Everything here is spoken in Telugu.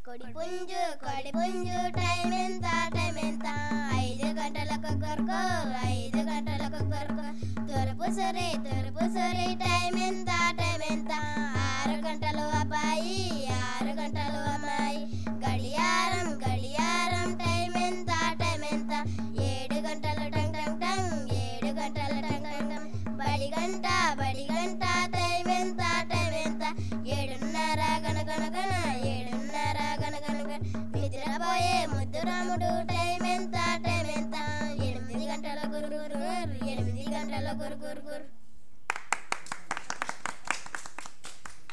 కొడి పుంజు కొడి పుంజు టైం ఎంత టైం ఎంత ఐదు గంటలకు కొరకు ఐదు గంటలకు కొరకు తూర్పు సరే తూర్పు సరే టైం ఎంత టైం ఎంత ఆరు గంటలు అబ్బాయి ఆరు గంటలు అమ్మాయి గడియారం గడియారం టైం ఎంత టైం ఎంత ఏడు గంటలు టంగ్ టంగ్ టంగ్ ఏడు గంటలు టంగ్ టంగ్ టంగ్ బడి గంట బడి గంట టైం ఎంత టైం ఎంత ఏడున్నర గనగనగన ఏడున్నర గనగనగ నిద్రపోయే ముద్దు రాముడు టైం ఎంత టైం ఎంత ఎనిమిది గంటల గురు గురు ఎనిమిది గంటల గురు గురు గురు